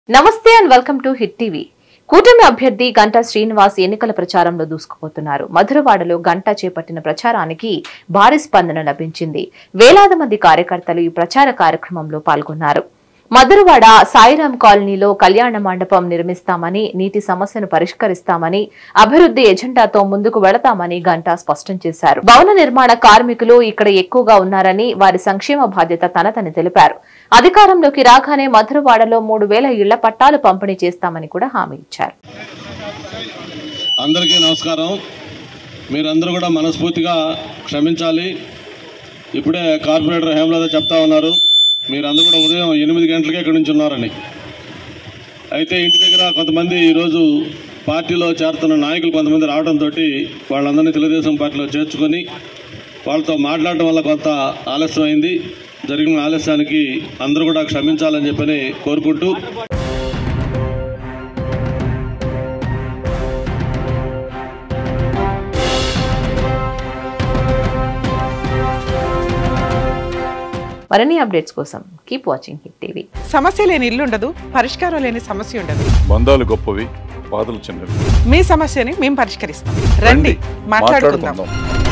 నమస్తే and welcome to hit TV కూటమి అభ్యర్థి గంటా శ్రీనివాస్ ఎన్నికల ప్రచారంలో దూసుకుపోతున్నారు మధురవాడలో గంటా చేపట్టిన ప్రచారానికి భారీ స్పందన లభించింది వేలాది మంది కార్యకర్తలు ఈ ప్రచార కార్యక్రమంలో పాల్గొన్నారు మధురవాడ సాయిరాం కాలనీలో కళ్యాణ మండపం నిర్మిస్తామని నీటి సమస్యను పరిష్కరిస్తామని అభివృద్ధి ఎజెండాతో ముందుకు వెళతామని గంటా స్పష్టం చేశారు భవన నిర్మాణ కార్మికులు ఇక్కడ ఎక్కువగా ఉన్నారని వారి సంక్షేమ బాధ్యత తనదని తెలిపారు అధికారంలోకి రాగానే మధురవాడలో మూడు వేల ఇళ్ల పట్టాలు పంపిణీ చేస్తామని కూడా హామీ ఇచ్చారు అందరికీ నమస్కారం మీరందరూ కూడా మనస్ఫూర్తిగా క్షమించాలి ఇప్పుడే కార్పొరేటర్ హేమలత చెప్తా ఉన్నారు మీరందరూ కూడా ఉదయం ఎనిమిది గంటలకే ఇక్కడి నుంచి ఉన్నారని అయితే ఇంటి దగ్గర కొంతమంది ఈరోజు పార్టీలో చేరుతున్న నాయకులు కొంతమంది రావడంతో వాళ్ళందరినీ తెలుగుదేశం పార్టీలో చేర్చుకొని వాళ్ళతో మాట్లాడటం వల్ల కొంత ఆలస్యం అయింది జరిగిన ఆలస్యానికి అందరూ కూడా క్షమించాలని చెప్పని కోరుకుంటూ మరిన్ని అప్డేట్స్ కోసం కీప్ వాచింగ్ హిట్ టీవీ సమస్య లేని ఇల్లు ఉండదు పరిష్కారం లేని సమస్య ఉండదు బంధాలు గొప్పవి బాధలు చిన్నవి మీ సమస్యని మేము పరిష్కరిస్తాం రండి మాట్లాడుకుందాం మాట్లాడుకుందాం